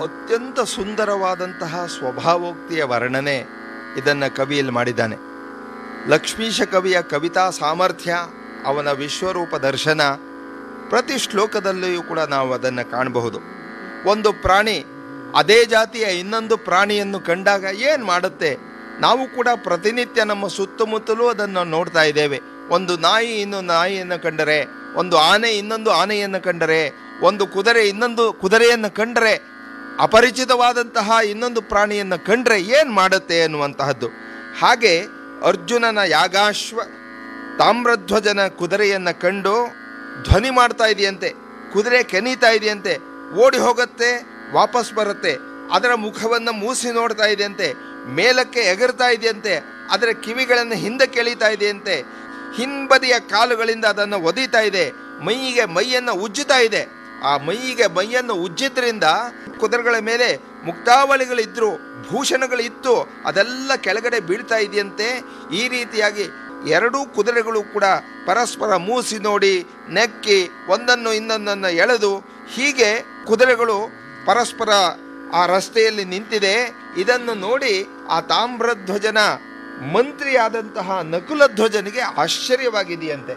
ಅತ್ಯಂತ ಸುಂದರವಾದಂತಹ ಸ್ವಭಾವೋಕ್ತಿಯ ವರ್ಣನೆ ಇದನ್ನು ಕವಿಯಲ್ಲಿ ಮಾಡಿದ್ದಾನೆ ಲಕ್ಷ್ಮೀಶ ಕವಿಯ ಕವಿತಾ ಸಾಮರ್ಥ್ಯ ಅವನ ವಿಶ್ವರೂಪ ದರ್ಶನ ಪ್ರತಿ ಶ್ಲೋಕದಲ್ಲಿಯೂ ಕೂಡ ನಾವು ಅದನ್ನು ಕಾಣಬಹುದು ಒಂದು ಪ್ರಾಣಿ ಅದೇ ಜಾತಿಯ ಇನ್ನೊಂದು ಪ್ರಾಣಿಯನ್ನು ಕಂಡಾಗ ಏನು ಮಾಡುತ್ತೆ ನಾವು ಕೂಡ ಪ್ರತಿನಿತ್ಯ ನಮ್ಮ ಸುತ್ತಮುತ್ತಲೂ ಅದನ್ನು ನೋಡ್ತಾ ಇದ್ದೇವೆ ಒಂದು ನಾಯಿ ಇನ್ನೊಂದು ನಾಯಿಯನ್ನು ಕಂಡರೆ ಒಂದು ಆನೆ ಇನ್ನೊಂದು ಆನೆಯನ್ನು ಕಂಡರೆ ಒಂದು ಕುದುರೆ ಇನ್ನೊಂದು ಕುದುರೆಯನ್ನು ಕಂಡರೆ ಅಪರಿಚಿತವಾದಂತಹ ಇನ್ನೊಂದು ಪ್ರಾಣಿಯನ್ನು ಕಂಡ್ರೆ ಏನು ಮಾಡುತ್ತೆ ಅನ್ನುವಂತಹದ್ದು ಹಾಗೆ ಅರ್ಜುನನ ಯಾಗಾಶ್ವ ತಾಮ್ರಧ್ವಜನ ಕುದುರೆಯನ್ನು ಕಂಡು ಧ್ವನಿ ಮಾಡ್ತಾ ಇದೆಯಂತೆ ಕುದುರೆ ಕೆನೀತಾ ಇದೆಯಂತೆ ಓಡಿ ಹೋಗುತ್ತೆ ವಾಪಸ್ ಬರುತ್ತೆ ಅದರ ಮುಖವನ್ನು ಮೂಸಿ ನೋಡ್ತಾ ಇದೆಯಂತೆ ಮೇಲಕ್ಕೆ ಎಗರ್ತಾ ಇದೆಯಂತೆ ಅದರ ಕಿವಿಗಳನ್ನು ಹಿಂದಕ್ಕೆ ಎಳಿತಾ ಇದೆಯಂತೆ ಹಿಂಬದಿಯ ಕಾಲುಗಳಿಂದ ಅದನ್ನು ಒದೀತಾ ಇದೆ ಮೈಯಿಗೆ ಮೈಯನ್ನು ಉಜ್ಜುತ್ತಾ ಇದೆ ಆ ಮೈಯಿಗೆ ಮೈಯನ್ನು ಉಜ್ಜಿದ್ರಿಂದ ಕುದುರೆಗಳ ಮೇಲೆ ಮುಕ್ತಾವಳಿಗಳಿದ್ರು ಭೂಷಣಗಳಿತ್ತು ಅದೆಲ್ಲ ಕೆಳಗಡೆ ಬೀಳ್ತಾ ಇದೆಯಂತೆ ಈ ರೀತಿಯಾಗಿ ಎರಡೂ ಕುದುರೆಗಳು ಕೂಡ ಪರಸ್ಪರ ಮೂಸಿ ನೋಡಿ ನೆಕ್ಕಿ ಒಂದನ್ನು ಇನ್ನೊಂದನ್ನು ಎಳೆದು ಹೀಗೆ ಕುದುರೆಗಳು ಪರಸ್ಪರ ಆ ರಸ್ತೆಯಲ್ಲಿ ನಿಂತಿದೆ ಇದನ್ನು ನೋಡಿ ಆ ತಾಮ್ರಧ್ವಜನ ಮಂತ್ರಿಯಾದಂತಹ ನಕುಲ ಧ್ವಜನಿಗೆ ಆಶ್ಚರ್ಯವಾಗಿದೆಯಂತೆ